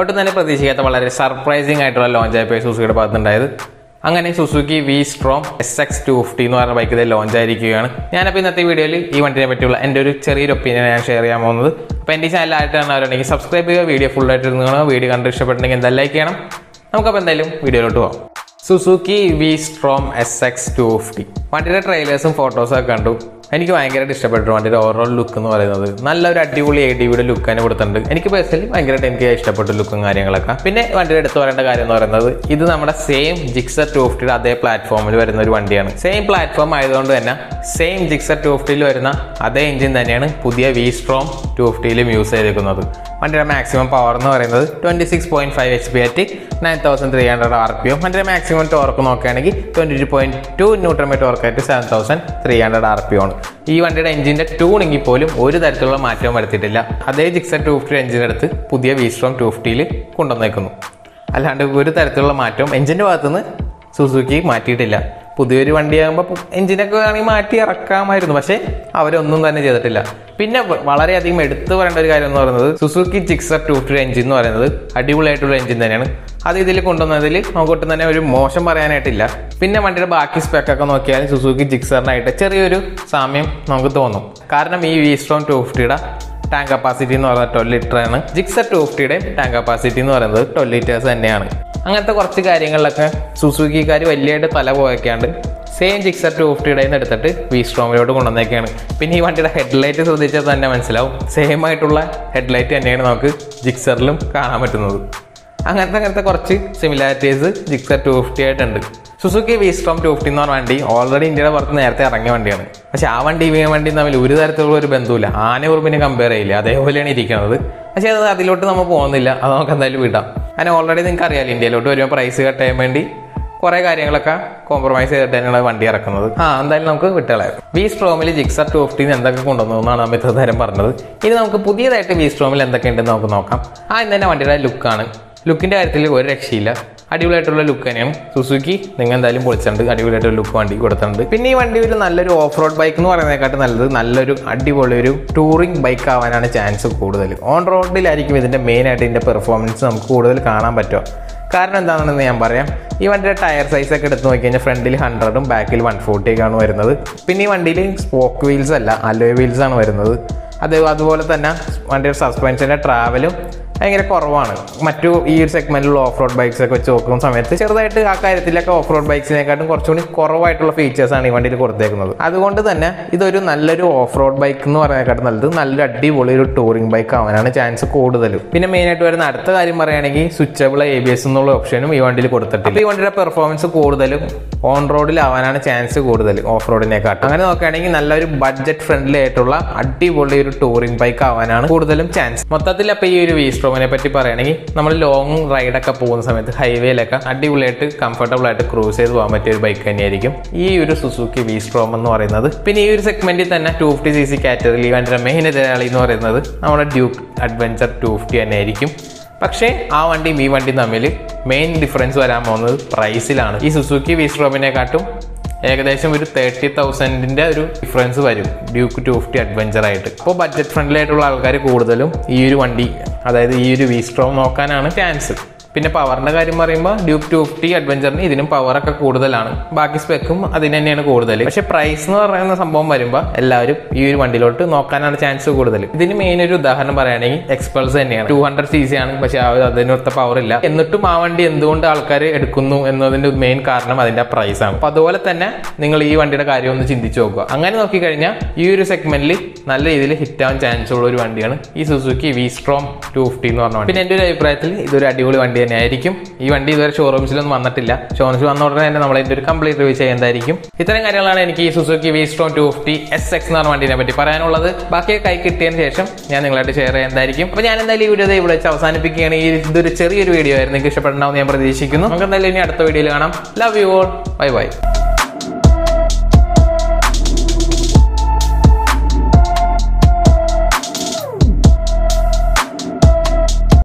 ഒട്ടും തന്നെ പ്രതീക്ഷിക്കാത്ത വളരെ സർപ്രൈസിംഗ് ആയിട്ടുള്ള ലോഞ്ച് ആയിപ്പോയി സുസുക്കിയുടെ ഭാഗത്തുണ്ടായത് അങ്ങനെ Suzuki V Strom S X two fifty എന്ന് പറഞ്ഞ ബൈക്ക് ഇത് ലോഞ്ച് ആയിരിക്കുകയാണ് ഞാനപ്പോൾ ഇന്നത്തെ വീഡിയോയിൽ ഈ വണ്ടിനെ പറ്റിയുള്ള എൻ്റെ ഒരു ചെറിയൊരു ഒപ്പീനിയൻ ഞാൻ ഷെയർ ചെയ്യാൻ പോകുന്നത് അപ്പോൾ എൻ്റെ ചാനൽ ആയിട്ട് കാണാറുണ്ടെങ്കിൽ സബ്സ്ക്രൈബ് ചെയ്യുക വീഡിയോ ഫുൾ ആയിട്ട് ഇരുന്ന് വീഡിയോ കണ്ട് ഇഷ്ടപ്പെട്ടിട്ടുണ്ടെങ്കിൽ എന്താ ലൈക്ക് ചെയ്യണം നമുക്കപ്പോൾ എന്തായാലും വീഡിയോയിലോട്ട് പോകാം Suzuki V Strom S X two fifty വണ്ടിയുടെ ട്രെയിലേഴ്സും ഫോട്ടോസും ഒക്കെ കണ്ടു എനിക്ക് ഭയങ്കരമായിട്ട് ഇഷ്ടപ്പെട്ടു വണ്ടിയുടെ ഓവറോൾ ലുക്ക് എന്ന് പറയുന്നത് നല്ലൊരു അടിപൊളി എ ഡിയുടെ ലുക്ക് തന്നെ കൊടുത്തിട്ടുണ്ട് എനിക്ക് പേഴ്സണലി ഭയങ്കരമായിട്ട് എനിക്ക് ഇഷ്ടപ്പെട്ടു ലുക്കും കാര്യങ്ങളൊക്കെ പിന്നെ വണ്ടിയുടെ എടുത്തു പറയേണ്ട കാര്യം എന്ന് പറയുന്നത് ഇത് നമ്മുടെ സെയിം ജിക്സർ ടു ഫിഫ്റ്റിയുടെ അതേ പ്ലാറ്റ്ഫോമിൽ വരുന്ന ഒരു വണ്ടിയാണ് സെയിം പ്ലാറ്റ്ഫോം ആയതുകൊണ്ട് തന്നെ സെയിം ജിക്സർ ടു ഫിഫ്റ്റിയിൽ വരുന്ന അതേ എഞ്ചിൻ തന്നെയാണ് പുതിയ വി സ്ട്രോം ടു ഫിഫ്റ്റിയിലും യൂസ് ചെയ്തിരിക്കുന്നത് വണ്ടിയുടെ മാക്സിമം പവർ എന്ന് പറയുന്നത് twenty six point five H P at nine thousand three hundred R P M വണ്ടിയുടെ മാക്സിമം ടോർക്ക് നോക്കുകയാണെങ്കിൽ twenty two point two newton metre ടോർക്കായിട്ട് seven thousand three hundred R P ആണ് ഈ വണ്ടിയുടെ എഞ്ചിൻ്റെ ട്യൂണിങ്ങിൽ പോലും ഒരു തരത്തിലുള്ള മാറ്റവും വരുത്തിയിട്ടില്ല അതേ ജിക്സർ ടു ഫിഫ്റ്റി എഞ്ചിൻ എടുത്ത് പുതിയ വി സ്ട്രോം ടു ഫിഫ്റ്റിയിൽ കൊണ്ടുവന്നേക്കുന്നു അല്ലാണ്ട് ഒരു തരത്തിലുള്ള മാറ്റവും എഞ്ചിൻ്റെ ഭാഗത്തുനിന്ന് സുസുക്കി മാറ്റിയിട്ടില്ല പുതിയൊരു വണ്ടിയാകുമ്പോൾ എഞ്ചിനൊക്കെ വേണമെങ്കിൽ മാറ്റി ഇറക്കാമായിരുന്നു പക്ഷേ അവരൊന്നും തന്നെ ചെയ്തിട്ടില്ല പിന്നെ വ- വളരെയധികം എടുത്തു പറയേണ്ട ഒരു കാര്യം എന്ന് പറയുന്നത് Suzuki Gixxer two fifty engine എന്ന് പറയുന്നത് അടിപൊളിയായിട്ടുള്ള എഞ്ചിൻ തന്നെയാണ് അത് ഇതിൽ കൊണ്ടുവന്നതിൽ നമുക്കൊട്ടും തന്നെ ഒരു മോശം പറയാനായിട്ടില്ല പിന്നെ വണ്ടിയുടെ ബാക്കി സ്പെക്കൊക്കെ നോക്കിയാൽ സുസുക്കി ജിക്സറിനായിട്ട് ചെറിയൊരു സാമ്യം നമുക്ക് തോന്നും കാരണം ഈ വി സ്ട്രോം ടു ഫിഫ്റ്റിയുടെ ടാങ്ക് കപ്പാസിറ്റി എന്ന് പറയുന്നത് ട്വൽവ് ലിറ്റർ ആണ് ജിക്സർ ടു ഫിഫ്റ്റിയുടെ ടാങ്ക് കപ്പാസിറ്റി എന്ന് പറയുന്നത് ട്വൽവ് ലിറ്റേഴ്സ് തന്നെയാണ് അങ്ങനത്തെ കുറച്ച് കാര്യങ്ങളിലൊക്കെ സുസുക്കിക്കാർ വലിയതായിട്ട് തല പോയൊക്കെയാണ്ട് സെയിം ജിക്സർ ടു ഫിഫ്റ്റിയുടെ നിന്ന് എടുത്തിട്ട് വി സ്ട്രോമിലോട്ട് കൊണ്ടുവന്നേക്കാണ് പിന്നെ ഈ വണ്ടിയുടെ ഹെഡ്ലൈറ്റ് ശ്രദ്ധിച്ചാൽ തന്നെ മനസ്സിലാവും സെയിം ആയിട്ടുള്ള ഹെഡ്ലൈറ്റ് തന്നെയാണ് നമുക്ക് ജിക്സറിലും കാണാൻ പറ്റുന്നത് അങ്ങനത്തെ അങ്ങനത്തെ കുറച്ച് സിമിലാരിറ്റീസ് ജിക്സർ ടു ഫിഫ്റ്റി ആയിട്ടുണ്ട് Suzuki V Strom two fifty എന്ന് പറഞ്ഞ വണ്ടി ഓൾറെഡി ഇന്ത്യയുടെ പുറത്ത് നേരത്തെ ഇറങ്ങിയ വണ്ടിയാണ് പക്ഷെ ആ വണ്ടി ഈ വണ്ടിയും തമ്മിൽ ഒരു തരത്തിലുള്ള ഒരു ബന്ധമില്ല ആന ഉറുമ്പിനെ കമ്പയർ ചെയ്യില്ല അതേപോലെയാണ് ഇരിക്കുന്നത് പക്ഷേ അത് അതിലോട്ട് നമ്മൾ പോകുന്നില്ല അത് നമുക്ക് എന്തായാലും വിടാം അതിന് ഓൾറെഡി നിങ്ങൾക്ക് അറിയാലോ ഇന്ത്യയിലോട്ട് വരുമ്പോൾ പ്രൈസ് കട്ട് ചെയ്യാൻ വേണ്ടി കുറെ കാര്യങ്ങളൊക്കെ കോംപ്രമൈസ് ചെയ്തിട്ട് തന്നെയാണ് വണ്ടി ഇറക്കുന്നത് ആ എന്തായാലും നമുക്ക് വിട്ടുകളയാം വി സ്ട്രോമിൽ ജിക്സർ ടു ഫിഫ്റ്റീൻ എന്തൊക്കെ കൊണ്ടുവന്നു എന്നാണ് അമിത തരം പറഞ്ഞത് ഇനി നമുക്ക് പുതിയതായിട്ട് വി സ്ട്രോമിൽ എന്തൊക്കെ ഉണ്ടെന്ന് നമുക്ക് നോക്കാം ആ ഇന്ന് തന്നെ വണ്ടിയുടെ ലുക്കാണ് ലുക്കിന്റെ കാര്യത്തിൽ ഒരു രക്ഷയില്ല അടിപൊളിയായിട്ടുള്ള ലുക്ക് തന്നെയാണ് സുസുക്കി നിങ്ങൾ എന്തായാലും പൊളിച്ചിട്ടുണ്ട് അടിപൊളിയായിട്ടുള്ള ലുക്ക് വണ്ടി കൊടുത്തിട്ടുണ്ട് പിന്നെ ഈ വണ്ടി ഒരു നല്ലൊരു ഓഫ് റോഡ് ബൈക്ക് എന്ന് പറയുന്നതിനെക്കാട്ടും നല്ലത് നല്ലൊരു അടിപൊളി ഒരു ടൂറിംഗ് ബൈക്ക് ആവാനാണ് ചാൻസ് കൂടുതൽ ഓൺ റോഡിലായിരിക്കും ഇതിന്റെ മെയിൻ ആയിട്ട് ഇതിന്റെ പെർഫോമൻസ് നമുക്ക് കൂടുതൽ കാണാൻ പറ്റുക കാരണം എന്താണെന്ന് ഞാൻ പറയാം ഈ വണ്ടിയുടെ ടയർ സൈസ് ഒക്കെ എടുത്ത് നോക്കി കഴിഞ്ഞാൽ ഫ്രണ്ടിൽ ഹൺഡ്രഡും ബാക്കിൽ വൺ ഫോർട്ടിയൊക്കെയാണ് വരുന്നത് പിന്നെ ഈ വണ്ടിയിൽ സ്പോക്ക് വീൽസ് അല്ല അലോയ് വീൽസ് ആണ് വരുന്നത് അത് അതുപോലെ തന്നെ വണ്ടിയുടെ സസ്പെൻഷൻ്റെ ട്രാവലും ഭയങ്കര കുറവാണ് മറ്റു ഈ ഒരു സെഗ്മെന്റിലുള്ള ഓഫ് റോഡ് ബൈക്സ് ഒക്കെ വെച്ച് നോക്കുന്ന സമയത്ത് ചെറുതായിട്ട് ആ കാര്യത്തിലൊക്കെ ഓഫ് റോഡ് ബൈക്സിനെക്കാട്ടും കുറച്ചുകൂടി കുറവായിട്ടുള്ള ഫീച്ചേഴ്സ് ആണ് ഈ വണ്ടിയിൽ കൊടുത്തേക്കുന്നത് അതുകൊണ്ട് തന്നെ ഇതൊരു നല്ലൊരു ഓഫ് റോഡ് ബൈക്ക് എന്ന് പറയുന്നതിനെക്കാട്ടും നല്ലത് നല്ലൊരു അടിപൊളി ഒരു ടൂറിംഗ് ബൈക്ക് ആവാനാണ് ചാൻസ് കൂടുതലും പിന്നെ മെയിൻ ആയിട്ട് വരുന്ന അടുത്ത കാര്യം പറയുകയാണെങ്കിൽ സ്വിച്ചബിൾ എ ബി എസ് എന്നുള്ള ഓപ്ഷനും ഈ വണ്ടിയിൽ കൊടുത്തിട്ടില്ല ഈ വണ്ടിയുടെ പെർഫോമൻസ് കൂടുതലും ഓൺ റോഡിലാവാനാണ് ചാൻസ് കൂടുതൽ ഓഫ് റോഡിനെക്കാട്ടും അങ്ങനെ നോക്കുകയാണെങ്കിൽ നല്ലൊരു ബഡ്ജറ്റ് ഫ്രണ്ട്ലി ആയിട്ടുള്ള അടിപൊളി ഒരു ടൂറിംഗ് ബൈക്ക് ആവാനാണ് കൂടുതലും ചാൻസ് മൊത്തത്തിൽ അപ്പോൾ ഈ ഒരു വി സ്ട്രോമിനെ പറ്റി പറയുകയാണെങ്കിൽ നമ്മൾ ലോങ് റൈഡൊക്കെ പോകുന്ന സമയത്ത് ഹൈവേയിലൊക്കെ അടിപൊളിയായിട്ട് കംഫർട്ടബിൾ ആയിട്ട് ക്രൂസ് ചെയ്ത് പോകാൻ പറ്റിയ ഒരു ബൈക്ക് തന്നെയായിരിക്കും ഈ ഒരു സുസുക്കി വി സ്ട്രോം എന്ന് പറയുന്നത് പിന്നെ ഈ ഒരു സെഗ്മെന്റിൽ തന്നെ ടു ഫിഫ്റ്റി സി സി കാറ്റഗറിയിൽ വണ്ടിയുടെ മെയിൻ എതിരാളി എന്ന് പറയുന്നത് നമ്മുടെ ഡ്യൂക്ക് അഡ്വഞ്ചർ ടു ഫിഫ്റ്റി തന്നെയായിരിക്കും പക്ഷേ ആ വണ്ടിയും ഈ വണ്ടിയും തമ്മിൽ മെയിൻ ഡിഫറൻസ് വരാൻ പോകുന്നത് പ്രൈസിലാണ് ഈ സുസുക്കി വി സ്ട്രോമിനെക്കാട്ടും ഏകദേശം ഒരു തേർട്ടി തൗസൻഡിന്റെ ഒരു ഡിഫറൻസ് വരും ഡ്യൂക്ക് ടു ഫിഫ്റ്റി അഡ്വഞ്ചർ ആയിട്ട് അപ്പോൾ ബഡ്ജറ്റ് ഫ്രണ്ട്ലി ആയിട്ടുള്ള ആൾക്കാർ കൂടുതലും ഈ ഒരു വണ്ടി അതായത് ഈ ഒരു വി സ്ട്രോം നോക്കാനാണ് ചാൻസ് പിന്നെ പവറിന്റെ കാര്യം പറയുമ്പോൾ ഡ്യൂക്ക് ടു ഫിഫ്റ്റി അഡ്വഞ്ചറിന് ഇതിനും പവറൊക്കെ കൂടുതലാണ് ബാക്കി സ്പെക്കും അതിന് തന്നെയാണ് കൂടുതൽ പക്ഷെ പ്രൈസ് എന്ന് പറയുന്ന സംഭവം വരുമ്പോൾ എല്ലാവരും ഈ ഒരു വണ്ടിയിലോട്ട് നോക്കാനാണ് ചാൻസ് കൂടുതൽ ഇതിന് മെയിൻ ഒരു ഉദാഹരണം പറയുകയാണെങ്കിൽ എക്സ്പൾസ് തന്നെയാണ് ടു ഹൺഡ്രഡ് സി സി ആണ് പക്ഷെ ആ ഒരു അതിനൊത്ത പവർ ഇല്ല എന്നിട്ടും ആ വണ്ടി എന്തുകൊണ്ട് ആൾക്കാർ എടുക്കുന്നു എന്നതിന്റെ മെയിൻ കാരണം അതിന്റെ പ്രൈസ് ആണ് അപ്പൊ അതുപോലെ തന്നെ നിങ്ങൾ ഈ വണ്ടിയുടെ കാര്യം ഒന്ന് ചിന്തിച്ചു നോക്കുക അങ്ങനെ നോക്കിക്കഴിഞ്ഞാൽ ഈ ഒരു സെഗ്മെന്റിൽ നല്ല രീതിയിൽ ഹിറ്റ് ആവാൻ ചാൻസ് ഉള്ള ഒരു വണ്ടിയാണ് ഈ Suzuki V Strom two fifty എന്ന് പറഞ്ഞ വണ്ടി പിന്നെ എൻ്റെ ഒരു അഭിപ്രായത്തിൽ ഇതൊരു അടിപൊളി വണ്ടി തന്നെയായിരിക്കും ഈ വണ്ടി ഇതുവരെ ഷോറൂംസിലൊന്നും വന്നിട്ടില്ല ഷോറൂംസിൽ വന്ന ഉടനെ തന്നെ നമ്മൾ ഇതിന്റെ ഒരു കംപ്ലീറ്റ് റിവ്യൂ ചെയ്യുന്നതായിരിക്കും ഇത്തരം കാര്യങ്ങളാണ് എനിക്ക് ഈ Suzuki V Strom two fifty S X എന്ന് പറഞ്ഞ വണ്ടിനെ പറ്റി പറയാനുള്ളത് ബാക്കി കൈ കിട്ടിയതിന് ശേഷം ഞാൻ നിങ്ങളായിട്ട് ഷെയർ ചെയ്യുന്നതായിരിക്കും അപ്പോൾ ഞാൻ എന്തായാലും ഈ വീഡിയോ ദേ ഇവിടെ വെച്ച് അവസാനിപ്പിക്കുകയാണ് ഈ ഇതൊരു ചെറിയൊരു വീഡിയോ ആയിരുന്നു നിങ്ങൾക്ക് ഇഷ്ടപ്പെടണമെന്ന് ഞാൻ പ്രതീക്ഷിക്കുന്നു നമുക്ക് എന്തായാലും ഇനി അടുത്ത വീഡിയോയിൽ കാണാം love you all bye by